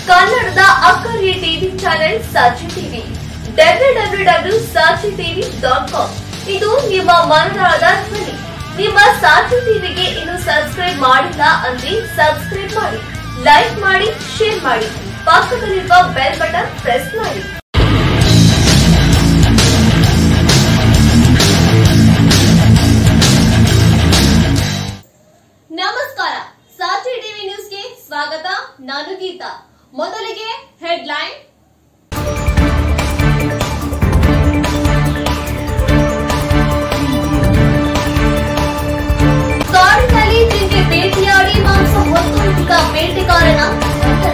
ಕನ್ನಡದ ಅಕ್ಕರಿಯ TV channel Sakshi TV W W W Sakshi TV dot com ಇದು ನಿಮ್ಮ ಮನದಾಳದ ಧ್ವನಿ ನಿಮ್ಮ ಸಾಕ್ಷಿ ಟಿವಿಗೆ ಇನ್ನು ಸಬ್ಸ್ಕ್ರೈಬ್ ಮಾಡಿಲ್ಲ ಅಂದ್ರೆ ಸಬ್ಸ್ಕ್ರೈಬ್ ಮಾಡಿ ಲೈಕ್ ಮಾಡಿ ಶೇರ್ ಮಾಡಿ ಪಕ್ಕದಲ್ಲಿರುವ ಬೆಲ್ ಬಟನ್ ಪ್ರೆಸ್ ಮಾಡಿ ನಮಸ್ಕಾರ ಸಾಕ್ಷಿ ಟಿವಿ ನ್ಯೂಸ್ಗೆ ಸ್ವಾಗತ ನಾನು ಗೀತಾ ಮೊದಲಿಗೆ ಹೆಡ್ಲೈನ್ ಕಾಡಿನಲ್ಲಿ ಜಿಂಕೆ ಬೇಟೆಯಾಡಿ ಮಾಂಸ ಹೊತ್ತೊಯ್ದಿದ್ದ ಬೇಟೆಗಾರನ ಬಂಧನ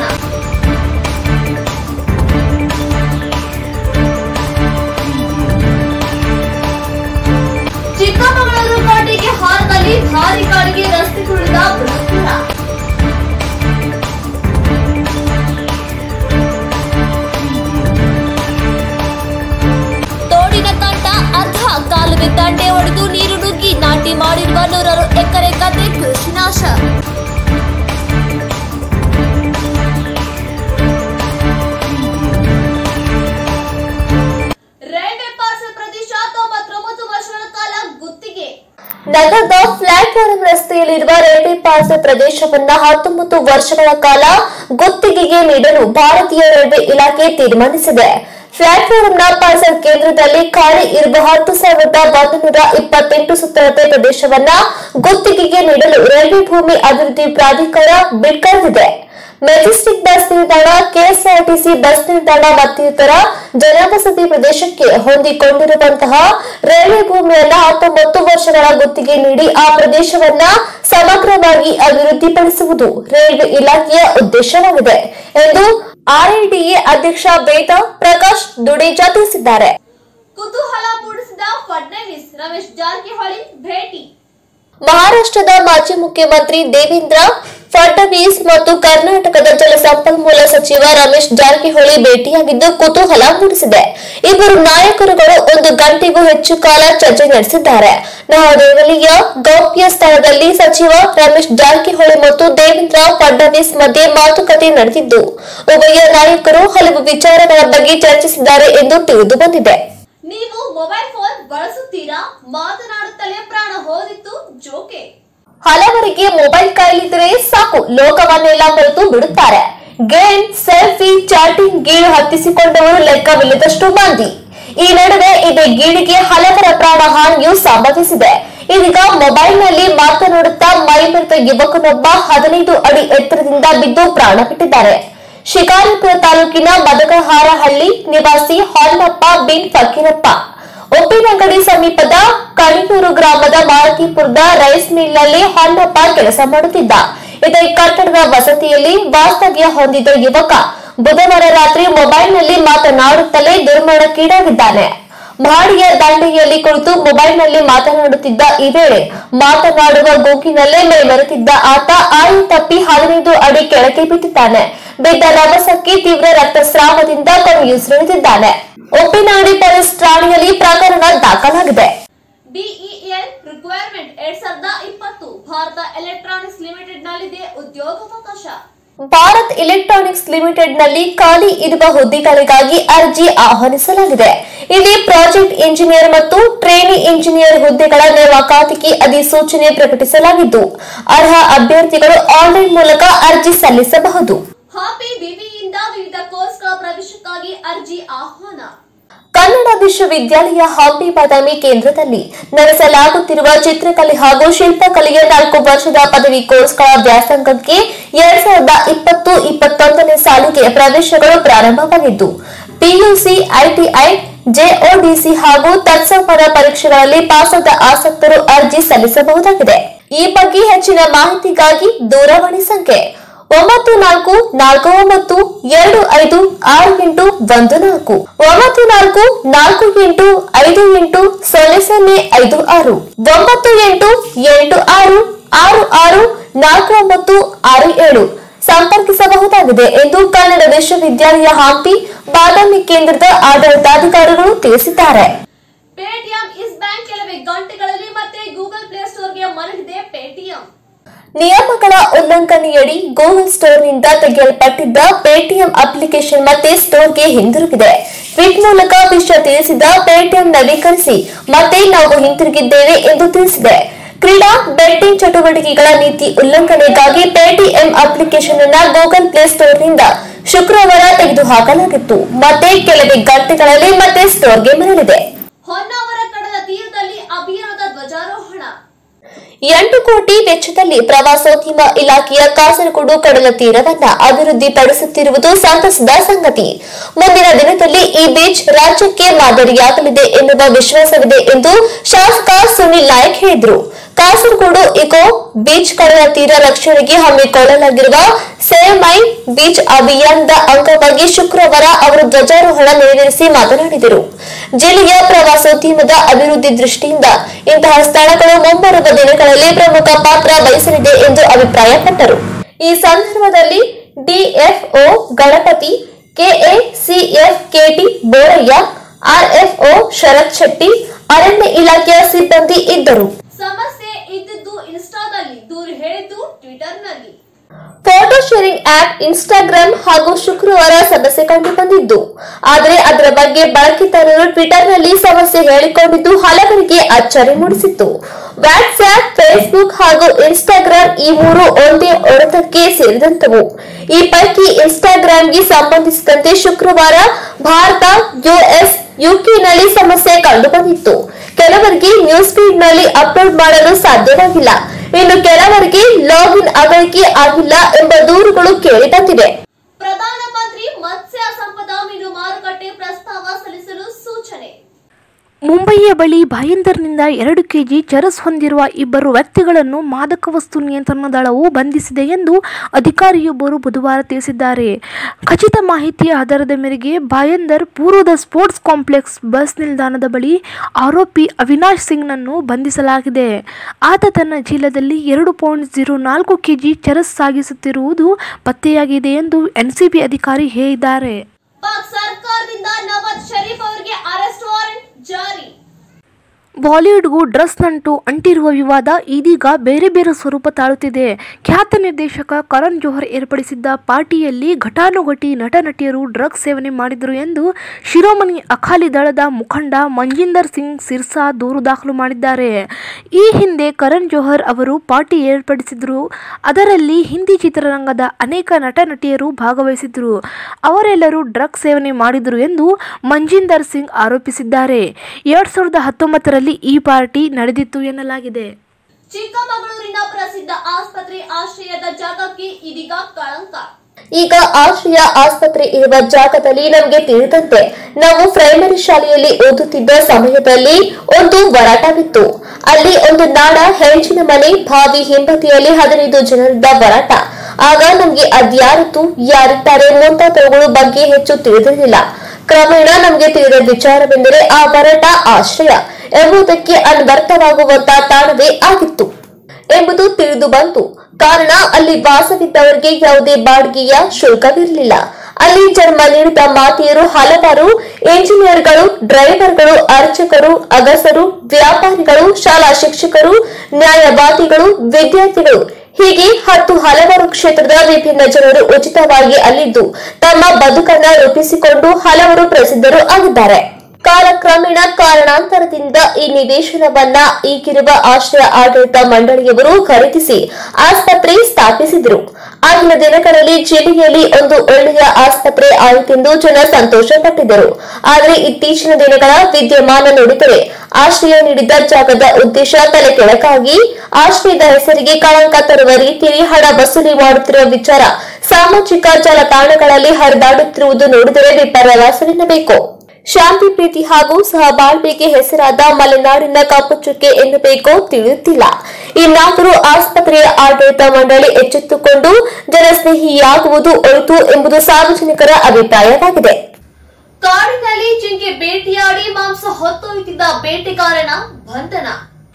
ಚಿಕ್ಕಮಗಳೂರು ಘಾಟಿಗೆ ಹಾರದಲ್ಲಿ ಭಾರಿ ಗಾಳಿಗೆ ರಸ್ತೆ ತುಳಿದ ಮೃತರ ತೋಡಿನ ಕಂಠ ಅರ್ಧ ಕಾಲುವೆ ದಂಡೆ ಒಡೆದು ನೀರು ನುಗ್ಗಿ ನಾಟಿ ಮಾಡಿರುವ ನೂರಾರು ಎಕರೆ ಗದ್ದೆ ಕೃಷಿ ನಾಶ ರೈಲ್ವೆ ಪಾರ್ಸಲ್ ಪ್ರದೇಶ ತೊಂಬತ್ತೊಂಬತ್ತು ವರ್ಷಗಳ ಕಾಲ ಗುತ್ತಿಗೆ ನಗರದ ಪ್ಲಾಟ್ಫಾರಂ ರಸ್ತೆಯಲ್ಲಿರುವ ರೈಲ್ವೆ ಪಾರ್ಸಲ್ ಪ್ರದೇಶವನ್ನ ಹತ್ತೊಂಬತ್ತು ವರ್ಷಗಳ ಕಾಲ ಗುತ್ತಿಗೆಗೆ ನೀಡಲು ಭಾರತೀಯ ರೈಲ್ವೆ ಇಲಾಖೆ ತೀರ್ಮಾನಿಸಿದೆ ಪ್ಲಾಟ್ಫಾರಂನ ಪಾರ್ಸಲ್ ಕೇಂದ್ರದಲ್ಲಿ ಖಾಲಿ ಇರುವ ಹತ್ತು ಸಾವಿರದ ಒಂದು ನೂರ ಇಪ್ಪತ್ತೆಂಟು ಸುತ್ತಳತೆ ಪ್ರದೇಶವನ್ನ ಗುತ್ತಿಗೆಗೆ ನೀಡಲು ರೈಲ್ವೆ ಭೂಮಿ ಅಭಿವೃದ್ಧಿ ಪ್ರಾಧಿಕಾರ ಬಿಟ್ಕರೆದಿದೆ ಮೆಜೆಸ್ಟಿಕ್ ಬಸ್ ನಿಲ್ದಾಣ ಕೆಎಸ್ಆರ್ಟಿಸಿ ಬಸ್ ನಿಲ್ದಾಣ ಮತ್ತಿತರ ಜನವಸತಿ ಪ್ರದೇಶಕ್ಕೆ ಹೊಂದಿಕೊಂಡಿರುವಂತಹ ರೈಲ್ವೆ ಭೂಮಿಯನ್ನ ಹತ್ತೊಂಬತ್ತು ವರ್ಷಗಳ ಗುತ್ತಿಗೆ ನೀಡಿ ಆ ಪ್ರದೇಶವನ್ನ ಸಮಗ್ರವಾಗಿ ಅಭಿವೃದ್ಧಿಪಡಿಸುವುದು ರೈಲ್ವೆ ಇಲಾಖೆಯ ಉದ್ದೇಶವಾಗಿದೆ ಎಂದು ಆರ್ಎಲ್ಡಿಎ ಅಧ್ಯಕ್ಷ ವೇದ ಪ್ರಕಾಶ್ ದುಡೇಜಾ ತಿಳಿಸಿದ್ದಾರೆ ಕುತೂಹಲ ಮೂಡಿಸಿದ ಫಡ್ನವೀಸ್ ರಮೇಶ್ ಜಾರಕಿಹೊಳಿ ಭೇಟಿ ಮಹಾರಾಷ್ಟ್ರದ ಮಾಜಿ ಮುಖ್ಯಮಂತ್ರಿ ದೇವೇಂದ್ರ ಫಡ್ನವೀಸ್ ಮತ್ತು ಕರ್ನಾಟಕದ ಜಲಸಂಪನ್ಮೂಲ ಸಚಿವ ರಮೇಶ್ ಜಾರಕಿಹೊಳಿ ಭೇಟಿಯಾಗಿದ್ದು ಕುತೂಹಲ ಮೂಡಿಸಿದೆ ಇಬ್ಬರು ನಾಯಕರುಗಳು ಒಂದು ಗಂಟೆಗೂ ಹೆಚ್ಚು ಕಾಲ ಚರ್ಚೆ ನಡೆಸಿದ್ದಾರೆ ನವದೆಹಲಿಯ ಗೌಪ್ಯ ಸ್ಥಳದಲ್ಲಿ ಸಚಿವ ರಮೇಶ್ ಜಾರಕಿಹೊಳಿ ಮತ್ತು ದೇವೇಂದ್ರ ಫಡ್ನವೀಸ್ ಮಧ್ಯೆ ಮಾತುಕತೆ ನಡೆದಿದ್ದು ಉಭಯ ನಾಯಕರು ಹಲವು ವಿಚಾರಗಳ ಬಗ್ಗೆ ಚರ್ಚಿಸಿದ್ದಾರೆ ಎಂದು ತಿಳಿದು ಬಂದಿದೆ ನೀವು ಮೊಬೈಲ್ ಫೋನ್ ಬಳಸುತ್ತೀರಾ ಮಾತನಾಡುತ್ತಲೇ ಪ್ರಾಣ ಹೋದಿತ್ತು ಜೋಕೆ ಹಲವರಿಗೆ ಮೊಬೈಲ್ ಕೈಲಿದ್ರೆ ಸಾಕು ಲೋಕವನ್ನೆಲ್ಲ ಮರೆತು ಬಿಡುತ್ತಾರೆ ಗೇಮ್ ಸೆಲ್ಫಿ ಚಾಟಿಂಗ್ ಗೀಳು ಹತ್ತಿಸಿಕೊಂಡವರು ಲೆಕ್ಕವಿಲ್ಲದಷ್ಟು ಮಂದಿ ಈ ನಡುವೆ ಇದೇ ಗೀಳಿಗೆ ಹಲವರ ಪ್ರಾಣ ಹಾನಿಯೂ ಸಂಭವಿಸಿದೆ ಇದೀಗ ಮೊಬೈಲ್ನಲ್ಲಿ ಮಾತನಾಡುತ್ತಾ ಮೈಮರೆತ ಯುವಕನೊಬ್ಬ ಹದಿನೈದು ಅಡಿ ಎತ್ತರದಿಂದ ಬಿದ್ದು ಪ್ರಾಣ ಬಿಟ್ಟಿದ್ದಾರೆ ಶಿಕಾರಿಪುರ ತಾಲೂಕಿನ ಮದಗಹಾರಹಳ್ಳಿ ನಿವಾಸಿ ಹೊನ್ನಪ್ಪ ಬಿನ್ ಫಕೀರಪ್ಪ ಉಪ್ಪಿನಂಗಡಿ ಸಮೀಪದ ಕಣಿಯೂರು ಗ್ರಾಮದ ಮಾರುತಿಪುರದ ರೈಸ್ ಮಿಲ್ನಲ್ಲಿ ಹೊನ್ನಪ್ಪ ಕೆಲಸ ಮಾಡುತ್ತಿದ್ದ ಇದೇ ಕಟ್ಟಡದ ವಸತಿಯಲ್ಲಿ ವಾಸ್ತವ್ಯ ಹೊಂದಿದ್ದ ಯುವಕ ಬುಧವಾರ ರಾತ್ರಿ ಮೊಬೈಲ್ನಲ್ಲಿ ಮಾತನಾಡುತ್ತಲೇ ದುರ್ಮರಣಕ್ಕೀಡಾಗಿದ್ದಾನೆ ಮಹಡಿಯ ದಂಡೆಯಲ್ಲಿ ಕುಳಿತು ಮೊಬೈಲ್ನಲ್ಲಿ ಮಾತನಾಡುತ್ತಿದ್ದ ಈ ವೇಳೆ ಮಾತನಾಡುವ ಗುಂಪಿನಲ್ಲೇ ಮೈಮರೆತಿದ್ದ ಆತ ಆಯು ತಪ್ಪಿ ಹದಿನೈದು ಅಡಿ ಕೆಳಗೆ ಬಿದ್ದಿದ್ದಾನೆ ಬಿದ್ದ ರಭಸಕ್ಕೆ ತೀವ್ರ ರಕ್ತಸ್ರಾವದಿಂದ ಕೊನೆಯುಸಿರೆಳೆದಿದ್ದಾನೆ ಉಪ್ಪಿನಾಡಿ ಪೊಲೀಸ್ ಠಾಣೆಯಲ್ಲಿ ಪ್ರಕರಣ ದಾಖಲಾಗಿದೆ ಬಿಇಎಲ್ ರಿಕ್ವೈರ್ಮೆಂಟ್ ಎರಡ್ ಸಾವಿರದ ಇಪ್ಪತ್ತು ಭಾರತ ಎಲೆಕ್ಟ್ರಾನಿಕ್ಸ್ ಲಿಮಿಟೆಡ್ ನಲ್ಲಿದೆ ಉದ್ಯೋಗಾವಕಾಶ ಭಾರತ್ ಎಲೆಕ್ಟ್ರಾನಿಕ್ಸ್ ಲಿಮಿಟೆಡ್ ನಲ್ಲಿ ಖಾಲಿ ಇರುವ ಹುದ್ದೆಗಳಿಗಾಗಿ ಅರ್ಜಿ ಆಹ್ವಾನಿಸಲಾಗಿದೆ ಇಲ್ಲಿ ಪ್ರಾಜೆಕ್ಟ್ ಇಂಜಿನಿಯರ್ ಮತ್ತು ಟ್ರೇನಿ ಇಂಜಿನಿಯರ್ ಹುದ್ದೆಗಳ ನೇಮಕಾತಿಗೆ ಅಧಿಸೂಚನೆ ಪ್ರಕಟಿಸಲಾಗಿದ್ದು ಅರ್ಹ ಅಭ್ಯರ್ಥಿಗಳು ಆನ್ಲೈನ್ ಮೂಲಕ ಅರ್ಜಿ ಸಲ್ಲಿಸಬಹುದು ಹಾಪಿ ವಿವಿಯಿಂದ ವಿವಿಧ ಕೋರ್ಸ್ಗಳ ಪ್ರವೇಶಕ್ಕಾಗಿ ಅರ್ಜಿ ಆಹ್ವಾನ ಕನ್ನಡ ವಿಶ್ವವಿದ್ಯಾಲಯ ಹಂಪಿ ಬಾದಾಮಿ ಕೇಂದ್ರದಲ್ಲಿ ನಡೆಸಲಾಗುತ್ತಿರುವ ಚಿತ್ರಕಲೆ ಹಾಗೂ ಶಿಲ್ಪಕಲೆಯ ನಾಲ್ಕು ವರ್ಷದ ಪದವಿ ಕೋರ್ಸ್ಗಳ ವ್ಯಾಸಂಗಕ್ಕೆ ಎರಡ್ ಸಾವಿರದ ಇಪ್ಪತ್ತು ಇಪ್ಪತ್ತೊಂದನೇ ಸಾಲಿಗೆ ಪ್ರವೇಶಗಳು ಪ್ರಾರಂಭವಾಗಿದ್ದು ಪಿಯುಸಿ ಐಟಿಐ ಜೆಒಡಿಸಿ ಹಾಗೂ ತತ್ಸಂಪದ ಪರೀಕ್ಷೆಗಳಲ್ಲಿ ಪಾಸಾದ ಆಸಕ್ತರು ಅರ್ಜಿ ಸಲ್ಲಿಸಬಹುದಾಗಿದೆ ಈ ಬಗ್ಗೆ ಹೆಚ್ಚಿನ ಮಾಹಿತಿಗಾಗಿ ದೂರವಾಣಿ ಸಂಖ್ಯೆ ಒಂಬತ್ತು ನಾಲ್ಕು ನಾಲ್ಕು ಒಂಬತ್ತು ಎರಡು ಐದು ಆರು ಎಂಟು ಒಂದು ನಾಲ್ಕು ಒಂಬತ್ತು ನಾಲ್ಕು ನಾಲ್ಕು ಎಂಟು ಐದು ಎಂಟು ಸೊನ್ನೆ ಸೊನ್ನೆ ಐದು ಆರು ಒಂಬತ್ತು ಎಂಟು ಎಂಟು ಆರು ಆರು ಆರು ನಾಲ್ಕು ಒಂಬತ್ತು ಆರು ಏಳು ಸಂಪರ್ಕಿಸಬಹುದಾಗಿದೆ ಎಂದು ಕನ್ನಡ ವಿಶ್ವವಿದ್ಯಾಲಯ ಹಂಪಿ ಬಾದಾಮಿ ಕೇಂದ್ರದ ಆಡಳಿತಾಧಿಕಾರಿಗಳು ತಿಳಿಸಿದ್ದಾರೆ ಪೇಟಿಎಂ ಇಸ್ ಬ್ಯಾಂಕ್ ಕೆಲವೇ ಗಂಟೆಗಳಲ್ಲಿ ಮತ್ತೆ ಗೂಗಲ್ ಪ್ಲೇ ಸ್ಟೋರ್ಗೆ ಮರಳಿದೆ ಪೇಟಿಎಂ ನಿಯಮಗಳ ಉಲ್ಲಂಘನೆಯಡಿ ಗೂಗಲ್ ಸ್ಟೋರ್ನಿಂದ ತೆಗೆಯಲ್ಪಟ್ಟಿದ್ದ ಪೇಟಿಎಂ ಅಪ್ಲಿಕೇಶನ್ ಮತ್ತೆ ಸ್ಟೋರ್ಗೆ ಹಿಂದಿರುಗಿದೆ ಟ್ವೀಟ್ ಮೂಲಕ ವಿಷಯ ತಿಳಿಸಿದ ಪೇಟಿಎಂ ನವೀಕರಿಸಿ ಮತ್ತೆ ನಾವು ಹಿಂತಿರುಗಿದ್ದೇವೆ ಎಂದು ತಿಳಿಸಿದೆ ಕ್ರೀಡಾ ಬೆಟ್ಟಿಂಗ್ ಚಟುವಟಿಕೆಗಳ ನೀತಿ ಉಲ್ಲಂಘನೆಗಾಗಿ ಪೇಟಿಎಂ ಅಪ್ಲಿಕೇಶನ್ ಅನ್ನ ಗೂಗಲ್ ಪ್ಲೇ ಸ್ಟೋರ್ನಿಂದ ಶುಕ್ರವಾರ ತೆಗೆದುಹಾಕಲಾಗಿತ್ತು ಮತ್ತೆ ಕೆಲವೇ ಗಂಟೆಗಳಲ್ಲಿ ಮತ್ತೆ ಸ್ಟೋರ್ಗೆ ಮರಳಿದೆ ಹೊನ್ನಾವರ ಕಡಲ ತೀರದಲ್ಲಿ ಅಭಿಯಾನದ ಧ್ವಜಾರೋಹಣ ಎಂಟು ಕೋಟಿ ವೆಚ್ಚದಲ್ಲಿ ಪ್ರವಾಸೋದ್ಯಮ ಇಲಾಖೆಯ ಕಾಸರಗೋಡು ಕಡಲ ತೀರವನ್ನ ಅಭಿವೃದ್ಧಿಪಡಿಸುತ್ತಿರುವುದು ಸಂತಸದ ಸಂಗತಿ ಮುಂದಿನ ದಿನದಲ್ಲಿ ಈ ಬೀಚ್ ರಾಜ್ಯಕ್ಕೆ ಮಾದರಿಯಾಗಲಿದೆ ಎನ್ನುವ ವಿಶ್ವಾಸವಿದೆ ಎಂದು ಶಾಸಕ ಸುನಿಲ್ ನಾಯಕ್ ಹೇಳಿದರು ಕಾಸರಗೋಡು ಇಕೋ ಬೀಚ್ ಕಡಲ ತೀರ ರಕ್ಷಣೆಗೆ ಹಮ್ಮಿಕೊಳ್ಳಲಾಗಿರುವ ಸೇವ್ ಮೈ ಬೀಚ್ ಅಭಿಯಾನದ ಅಂಗವಾಗಿ ಶುಕ್ರವಾರ ಅವರು ಧ್ವಜಾರೋಹಣ ನೆರವೇರಿಸಿ ಮಾತನಾಡಿದರು ಜಿಲ್ಲೆಯ ಪ್ರವಾಸೋದ್ಯಮದ ಅಭಿವೃದ್ಧಿ ದೃಷ್ಟಿಯಿಂದ ಇಂತಹ ಸ್ಥಳಗಳು ಮುಂಬರುವ ದಿನಗಳಲ್ಲಿ ಪ್ರಮುಖ ಪಾತ್ರ ವಹಿಸಲಿದೆ ಎಂದು ಅಭಿಪ್ರಾಯಪಟ್ಟರು ಈ ಸಂದರ್ಭದಲ್ಲಿ DFO Ganapati KACF KT Borayya RFO Sharath Shetty ಅರಣ್ಯ ಇಲಾಖೆಯ ಸಿಬ್ಬಂದಿ ಇದ್ದರು ಸಮಸ್ಯೆ ಇದ್ದಿದ್ದು ಇನ್ಸ್ಟಾದಲ್ಲಿ ದೂರು ಹೇಳಿದ್ದು ಟ್ವಿಟರ್ನಲ್ಲಿ ಫೋಟೋ ಶೇರಿಂಗ್ ಆಪ್ ಇನ್ಸ್ಟಾಗ್ರಾಮ್ ಹಾಗೂ ಶುಕ್ರವಾರ ಸಮಸ್ಯೆ ಕಂಡು ಬಂದಿದ್ದು ಆದರೆ ಅದರ ಬಗ್ಗೆ ಬಳಕೆದಾರರು ಟ್ವಿಟರ್ನಲ್ಲಿ ಸಮಸ್ಯೆ ಹೇಳಿಕೊಂಡಿದ್ದು ಹಲವರಿಗೆ ಅಚ್ಚರಿ ಮೂಡಿಸಿತ್ತು ವಾಟ್ಸ್ಆಪ್ ಫೇಸ್ಬುಕ್ ಹಾಗೂ ಇನ್ಸ್ಟಾಗ್ರಾಮ್ ಈ ಮೂರು ಒಂದೇ ಒಡೆತಕ್ಕೆ ಸೇರಿದಂತವು ಈ ಪೈಕಿ ಇನ್ಸ್ಟಾಗ್ರಾಂಗೆ ಸಂಬಂಧಿಸಿದಂತೆ ಶುಕ್ರವಾರ ಭಾರತ ಯುಎಸ್ ಯುಕೆನಲ್ಲಿ ಸಮಸ್ಯೆ ಕಂಡುಬಂದಿತ್ತು ಕೆಲವರಿಗೆ ನ್ಯೂಸ್ ಫೀಡ್ ನಲ್ಲಿ ಅಪ್ಲೋಡ್ ಮಾಡಲು ಸಾಧ್ಯವಾಗಿಲ್ಲ ಇನ್ನು ಕೆಲವರಿಗೆ ಲಾಗಿನ್ ಆಗಲಿಕ್ಕೆ ಆಗಿಲ್ಲ ಎಂಬ ದೂರುಗಳು ಕೇಳಿ ಬಂದಿವೆ ಪ್ರಧಾನಮಂತ್ರಿ ಮತ್ಸ್ಯ ಸಂಪದ ಮೀನು ಮಾರುಕಟ್ಟೆ ಪ್ರಸ್ತಾವ ಸಲ್ಲಿಸಲು ಸೂಚನೆ ಮುಂಬಯಿಯ ಬಳಿ ಭಾಯಿಂದರ್ನಿಂದ ಎರಡು ಕೆಜಿ ಚರಸ್ ಹೊಂದಿರುವ ಇಬ್ಬರು ವ್ಯಕ್ತಿಗಳನ್ನು ಮಾದಕ ವಸ್ತು ನಿಯಂತ್ರಣ ದಳವು ಬಂಧಿಸಿದೆ ಎಂದು ಅಧಿಕಾರಿಯೊಬ್ಬರು ಬುಧವಾರ ತಿಳಿಸಿದ್ದಾರೆ ಖಚಿತ ಮಾಹಿತಿಯ ಆಧಾರದ ಮೇರೆಗೆ ಭಾಯಂದರ್ ಪೂರ್ವದ ಸ್ಪೋರ್ಟ್ಸ್ ಕಾಂಪ್ಲೆಕ್ಸ್ ಬಸ್ ನಿಲ್ದಾಣದ ಬಳಿ ಆರೋಪಿ ಅವಿನಾಶ್ ಸಿಂಗ್ನನ್ನು ಬಂಧಿಸಲಾಗಿದೆ ಆತ ತನ್ನ ಚೀಲದಲ್ಲಿ ಎರಡು ಪಾಯಿಂಟ್ ಜೀರೋ ನಾಲ್ಕು ಕೆಜಿ ಚರಸ್ ಸಾಗಿಸುತ್ತಿರುವುದು ಪತ್ತೆಯಾಗಿದೆ ಎಂದು ಎನ್ಸಿಬಿ ಅಧಿಕಾರಿ ಹೇಳಿದ್ದಾರೆ ಪಾಕ್ ಸರ್ಕಾರದಿಂದ ನವಾಜ್ ಶರೀಫ್ ಅವರಿಗೆ ಅರೆಸ್ಟ್ ವಾರೆಂಟ್ ಜಾರಿ ಬಾಲಿವುಡ್ಗೂ ಡ್ರಸ್ ನಂಟು ಅಂಟಿರುವ ವಿವಾದ ಇದೀಗ ಬೇರೆ ಬೇರೆ ಸ್ವರೂಪ ತಾಳುತ್ತಿದೆ ಖ್ಯಾತ ನಿರ್ದೇಶಕ ಕರಣ್ ಜೋಹರ್ ಏರ್ಪಡಿಸಿದ್ದ ಪಾರ್ಟಿಯಲ್ಲಿ ಘಟಾನುಘಟಿ ನಟ ನಟಿಯರು ಡ್ರಗ್ಸ್ ಸೇವನೆ ಮಾಡಿದರು ಎಂದು ಶಿರೋಮಣಿ ಅಕಾಲಿ ದಳದ ಮುಖಂಡ ಮಂಜಿಂದರ್ ಸಿಂಗ್ ಸಿರ್ಸಾ ದೂರು ದಾಖಲು ಮಾಡಿದ್ದಾರೆ ಈ ಹಿಂದೆ ಕರಣ್ ಜೋಹರ್ ಅವರು ಪಾರ್ಟಿ ಏರ್ಪಡಿಸಿದ್ರು ಅದರಲ್ಲಿ ಹಿಂದಿ ಚಿತ್ರರಂಗದ ಅನೇಕ ನಟ ನಟಿಯರು ಭಾಗವಹಿಸಿದ್ರು ಅವರೆಲ್ಲರೂ ಡ್ರಗ್ಸ್ ಸೇವನೆ ಮಾಡಿದರು ಎಂದು ಮಂಜಿಂದರ್ ಸಿಂಗ್ ಆರೋಪಿಸಿದ್ದಾರೆ ಎರಡ್ ಸಾವಿರದ ಹತ್ತೊಂಬತ್ತರಲ್ಲಿ ಈ ಪಾರ್ಟಿ ನಡೆದಿತ್ತು ಎನ್ನಲಾಗಿದೆ ಚಿಕ್ಕಮಗಳೂರಿನ ಪ್ರಸಿದ್ಧ ಆಸ್ಪತ್ರೆ ಆಶ್ರಯದ ಜಾಗಕ್ಕೆ ಇದೀಗ ಕಳಂಕ ಈಗ ಆಶ್ರಯ ಆಸ್ಪತ್ರೆ ಇರುವ ಜಾಗದಲ್ಲಿ ನಮಗೆ ತಿಳಿದಂತೆ ನಾವು ಪ್ರೈಮರಿ ಶಾಲೆಯಲ್ಲಿ ಓದುತ್ತಿದ್ದ ಸಮಯದಲ್ಲಿ ಒಂದು ವರಾಟವಿತ್ತು ಅಲ್ಲಿ ಒಂದು ನಾಡ ಹೆಂಚಿನ ಮನೆ ಬಾವಿ ಹಿಂಬದಿಯಲ್ಲಿ ಹದಿನೈದು ಜನರಿದ್ದ ವರಾಟ ಆಗ ನಮ್ಗೆ ಅದ್ಯಾರಿತ್ತು ಯಾರಿದ್ದಾರೆ ಮುಂತಾದವುಗಳ ಬಗ್ಗೆ ಹೆಚ್ಚು ತಿಳಿದಿರಲಿಲ್ಲ ಕ್ರಮೇಣ ನಮಗೆ ತಿಳಿದ ವಿಚಾರವೆಂದರೆ ಆ ವರಾಟ ಆಶ್ರಯ ಎಂಬುದಕ್ಕೆ ಅನ್ವರ್ಥವಾಗುವಂತ ತಾಣವೇ ಆಗಿತ್ತು ಎಂಬುದು ತಿಳಿದು ಬಂತು ಕಾರಣ ಅಲ್ಲಿ ವಾಸವಿದ್ದವರಿಗೆ ಯಾವುದೇ ಬಾಡಿಗೆಯ ಶುಲ್ಕವಿರಲಿಲ್ಲ ಅಲ್ಲಿ ಜನ್ಮ ನೀಡಿದ ಮಾತೆಯರು ಹಲವಾರು ಇಂಜಿನಿಯರ್ಗಳು ಡ್ರೈವರ್ಗಳು ಅರ್ಚಕರು ಅಗಸರು ವ್ಯಾಪಾರಿಗಳು ಶಾಲಾ ಶಿಕ್ಷಕರು ನ್ಯಾಯವಾದಿಗಳು ವಿದ್ಯಾರ್ಥಿಗಳು ಹೀಗೆ ಹತ್ತು ಹಲವಾರು ಕ್ಷೇತ್ರದ ವಿಭಿನ್ನ ಜನರು ಉಚಿತವಾಗಿ ಅಲ್ಲಿದ್ದು ತಮ್ಮ ಬದುಕನ್ನ ರೂಪಿಸಿಕೊಂಡು ಹಲವರು ಪ್ರಸಿದ್ಧರು ಆಗಿದ್ದಾರೆ ಕಾಲಕ್ರಮೇಣ ಕಾರಣಾಂತರದಿಂದ ಈ ನಿವೇಶನವನ್ನ ಈಗಿರುವ ಆಶ್ರಯ ಆಡಳಿತ ಮಂಡಳಿಯವರು ಖರೀದಿಸಿ ಆಸ್ಪತ್ರೆ ಸ್ಥಾಪಿಸಿದರು ಆಗಿನ ದಿನಗಳಲ್ಲಿ ಜಿಲ್ಲೆಯಲ್ಲಿ ಒಂದು ಒಳ್ಳೆಯ ಆಸ್ಪತ್ರೆ ಆಯಿತೆಂದು ಜನ ಸಂತೋಷ ಪಟ್ಟಿದ್ದರು ಆದರೆ ಇತ್ತೀಚಿನ ದಿನಗಳ ವಿದ್ಯಮಾನ ನೋಡಿದರೆ ಆಶ್ರಯ ನೀಡಿದ ಜಾಗದ ಉದ್ದೇಶ ತಲೆ ಕೆಳಕಾಗಿ ಆಶ್ರಯದ ಹೆಸರಿಗೆ ಕಳಂಕ ತರುವ ರೀತಿಯಲ್ಲಿ ಹಣ ವಸೂಲಿ ಮಾಡುತ್ತಿರುವ ವಿಚಾರ ಸಾಮಾಜಿಕ ಜಾಲತಾಣಗಳಲ್ಲಿ ಹರಿದಾಡುತ್ತಿರುವುದು ನೋಡಿದರೆ ವಿಪರ್ಯಾಸವೆನ್ನಬೇಕು ಶಾಂತಿ ಪ್ರೀತಿ ಹಾಗೂ ಸಹಬಾಳ್ವೆಗೆ ಹೆಸರಾದ ಮಲೆನಾಡಿನ ಕಪ್ಪು ಚುಕ್ಕೆ ಎನ್ನಬೇಕೋ ತಿಳಿಯುತ್ತಿಲ್ಲ ಇನ್ನಾದರೂ ಆಸ್ಪತ್ರೆಯ ಆಡಳಿತ ಮಂಡಳಿ ಎಚ್ಚೆತ್ತುಕೊಂಡು ಜನಸ್ನೇಹಿಯಾಗುವುದು ಒಳಿತು ಎಂಬುದು ಸಾರ್ವಜನಿಕರ ಅಭಿಪ್ರಾಯವಾಗಿದೆ ಕಾಡಿನಲ್ಲಿ ಜಿಂಕೆ ಬೇಟೆಯಾಡಿ ಮಾಂಸ ಹೊತ್ತೊಯ್ಯುತ್ತಿದ್ದ ಬೇಟೆಗಾರನ ಬಂಧನ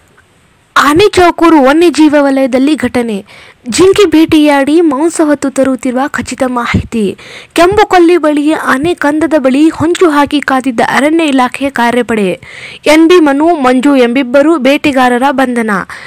ಆನೆ ಚೌಕೂರು ವನ್ಯಜೀವ ವಲಯದಲ್ಲಿ ಘಟನೆ ಜಿಂಕೆ ಬೇಟೆಯಾಡಿ ಮಾಂಸ ಹೊತ್ತು ತರುತ್ತಿರುವ ಖಚಿತ ಮಾಹಿತಿ ಕೆಂಬುಕೊಲ್ಲಿ ಬಳಿಯ ಆನೆ ಕಂದದ ಬಳಿ ಹೊಂಚು ಹಾಕಿ ಕಾದಿದ್ದ ಅರಣ್ಯ ಇಲಾಖೆಯ ಕಾರ್ಯಪಡೆ ಎನ್ಬಿ ಮನು ಮಂಜು ಎಂಬಿಬ್ಬರು ಬೇಟೆಗಾರರ ಬಂಧನ ಪಿ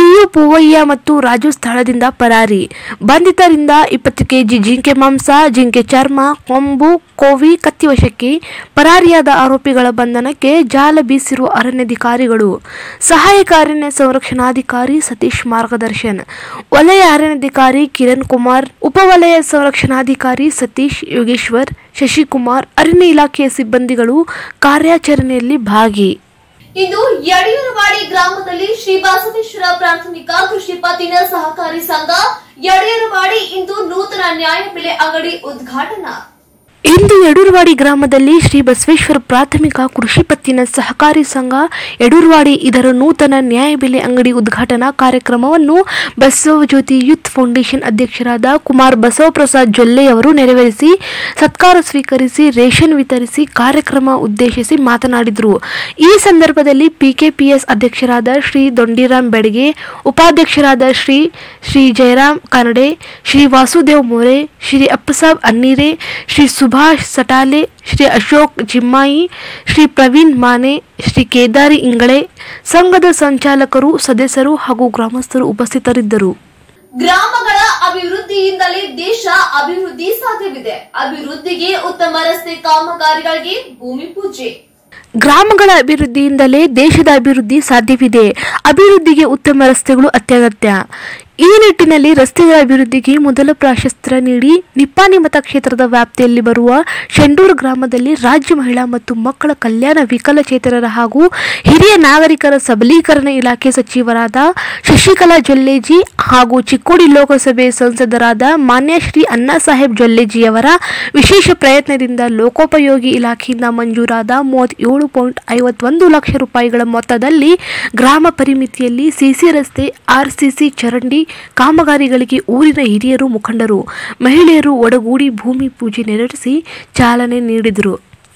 ಟಿಯು ಪೂವಯ್ಯ ಮತ್ತು ರಾಜು ಸ್ಥಳದಿಂದ ಪರಾರಿ ಬಂಧಿತರಿಂದ ಇಪ್ಪತ್ತು ಕೆಜಿ ಜಿಂಕೆ ಮಾಂಸ ಜಿಂಕೆ ಚರ್ಮ ಕೊಂಬು ಕೋವಿ ಕತ್ತಿವಶಕ್ಕೆ ಪರಾರಿಯಾದ ಆರೋಪಿಗಳ ಬಂಧನಕ್ಕೆ ಜಾಲ ಬೀಸಿರುವ ಅರಣ್ಯಾಧಿಕಾರಿಗಳು ಸಹಾಯಕ ಅರಣ್ಯ ಸಂರಕ್ಷಣಾಧಿಕಾರಿ ಸತೀಶ್ ಮಾರ್ಗದರ್ಶನ್ ವಲಯ ಅರಣ್ಯಾಧಿಕಾರಿ ಕಿರಣ್ ಕುಮಾರ್ ಉಪವಲಯ ಸಂರಕ್ಷಣಾಧಿಕಾರಿ ಸತೀಶ್ ಯೋಗೇಶ್ವರ್ ಶಶಿಕುಮಾರ್ ಅರಣ್ಯ ಇಲಾಖೆಯ ಸಿಬ್ಬಂದಿಗಳು ಕಾರ್ಯಾಚರಣೆಯಲ್ಲಿ ಭಾಗಿ ಇಂದು ಯಡಿಯೂರವಾಡಿ ಗ್ರಾಮದಲ್ಲಿ ಶ್ರೀ ಬಸವೇಶ್ವರ ಪ್ರಾಥಮಿಕ ಕೃಷಿ ಪತ್ತಿನ ಸಹಕಾರಿ ಸಂಘ ಯಡಿಯೂರವಾಡಿ ಇಂದು ನೂತನ ನ್ಯಾಯಬೆಲೆ ಅಂಗಡಿ ಉದ್ಘಾಟನಾ ಇಂದು ಯಡೂರವಾಡಿ ಗ್ರಾಮದಲ್ಲಿ ಶ್ರೀ ಬಸವೇಶ್ವರ ಪ್ರಾಥಮಿಕ ಕೃಷಿ ಪತ್ತಿನ ಸಹಕಾರಿ ಸಂಘ ಯಡೂರವಾಡಿ ಇದರ ನೂತನ ನ್ಯಾಯಬೆಲೆ ಅಂಗಡಿ ಉದ್ಘಾಟನಾ ಕಾರ್ಯಕ್ರಮವನ್ನು ಬಸವಜ್ಯೋತಿ ಯೂತ್ ಫೌಂಡೇಶನ್ ಅಧ್ಯಕ್ಷರಾದ ಕುಮಾರ್ ಬಸವಪ್ರಸಾದ್ ಜೊಲ್ಲೆಯವರು ನೆರವೇರಿಸಿ ಸತ್ಕಾರ ಸ್ವೀಕರಿಸಿ ರೇಷನ್ ವಿತರಿಸಿ ಕಾರ್ಯಕ್ರಮ ಉದ್ದೇಶಿಸಿ ಮಾತನಾಡಿದರು ಈ ಸಂದರ್ಭದಲ್ಲಿ ಪಿಕೆಪಿಎಸ್ ಅಧ್ಯಕ್ಷರಾದ ಶ್ರೀ ದೊಂಡಿರಾಮ್ ಬೆಡಗೆ ಉಪಾಧ್ಯಕ್ಷರಾದ ಶ್ರೀ ಶ್ರೀ ಜಯರಾಮ್ ಕನಡೆ ಶ್ರೀ ವಾಸುದೇವ್ ಮೋರೆ ಶ್ರೀ ಅಪ್ಪಸಾಬ್ ಅನ್ನೀರೆ ಶ್ರೀ ಸುಭಾಷ್ ಸಟಾಲೆ ಶ್ರೀ ಅಶೋಕ್ ಜಿಮ್ಮಾಯಿ ಶ್ರೀ ಪ್ರವೀಣ್ ಮಾನೆ ಶ್ರೀ ಕೇದಾರಿ ಇಂಗಳೆ ಸಂಘದ ಸಂಚಾಲಕರು ಸದಸ್ಯರು ಹಾಗೂ ಗ್ರಾಮಸ್ಥರು ಉಪಸ್ಥಿತರಿದ್ದರು ಗ್ರಾಮಗಳ ಅಭಿವೃದ್ಧಿಯಿಂದಲೇ ದೇಶ ಅಭಿವೃದ್ಧಿ ಸಾಧ್ಯವಿದೆ ಅಭಿವೃದ್ಧಿಗೆ ಉತ್ತಮ ರಸ್ತೆ ಕಾಮಗಾರಿಗಳಿಗೆ ಭೂಮಿ ಪೂಜೆ ಗ್ರಾಮಗಳ ಅಭಿವೃದ್ಧಿಯಿಂದಲೇ ದೇಶದ ಅಭಿವೃದ್ಧಿ ಸಾಧ್ಯವಿದೆ ಅಭಿವೃದ್ಧಿಗೆ ಉತ್ತಮ ರಸ್ತೆಗಳು ಅತ್ಯಗತ್ಯ ಈ ನಿಟ್ಟಿನಲ್ಲಿ ರಸ್ತೆಗಳ ಅಭಿವೃದ್ಧಿಗೆ ಮೊದಲ ಪ್ರಾಶಸ್ತ್ಯ ನೀಡಿ ನಿಪ್ಪಾಣಿ ಮತಕ್ಷೇತ್ರದ ವ್ಯಾಪ್ತಿಯಲ್ಲಿ ಬರುವ ಶೆಂಡೂರು ಗ್ರಾಮದಲ್ಲಿ ರಾಜ್ಯ ಮಹಿಳಾ ಮತ್ತು ಮಕ್ಕಳ ಕಲ್ಯಾಣ ವಿಕಲಚೇತನರ ಹಾಗೂ ಹಿರಿಯ ನಾಗರಿಕರ ಸಬಲೀಕರಣ ಇಲಾಖೆ ಸಚಿವರಾದ ಶಶಿಕಲಾ ಜೊಲ್ಲೇಜಿ ಹಾಗೂ ಚಿಕ್ಕೋಡಿ ಲೋಕಸಭೆ ಸಂಸದರಾದ ಮಾನ್ಯ ಶ್ರೀ ಅಣ್ಣಾ ಸಾಹೇಬ್ ಜೊಲ್ಲೇಜಿಯವರ ವಿಶೇಷ ಪ್ರಯತ್ನದಿಂದ ಲೋಕೋಪಯೋಗಿ ಇಲಾಖೆಯಿಂದ ಮಂಜೂರಾದ ಮೂವತ್ತೇಳು ಪಾಯಿಂಟ್ ಐವತ್ತೊಂದು ಲಕ್ಷ ರೂಪಾಯಿಗಳ ಮೊತ್ತದಲ್ಲಿ ಗ್ರಾಮ ಪರಿಮಿತಿಯಲ್ಲಿ ಸಿಸಿ ರಸ್ತೆ ಆರ್ಸಿಸಿ ಚರಂಡಿ ಕಾಮಗಾರಿಗಳಿಗೆ ಊರಿನ ಹಿರಿಯರು ಮುಖಂಡರು ಮಹಿಳೆಯರು ಒಡಗೂಡಿ ಭೂಮಿ ಪೂಜೆ ನೆರವೇರಿಸಿ ಚಾಲನೆ ನೀಡಿದರು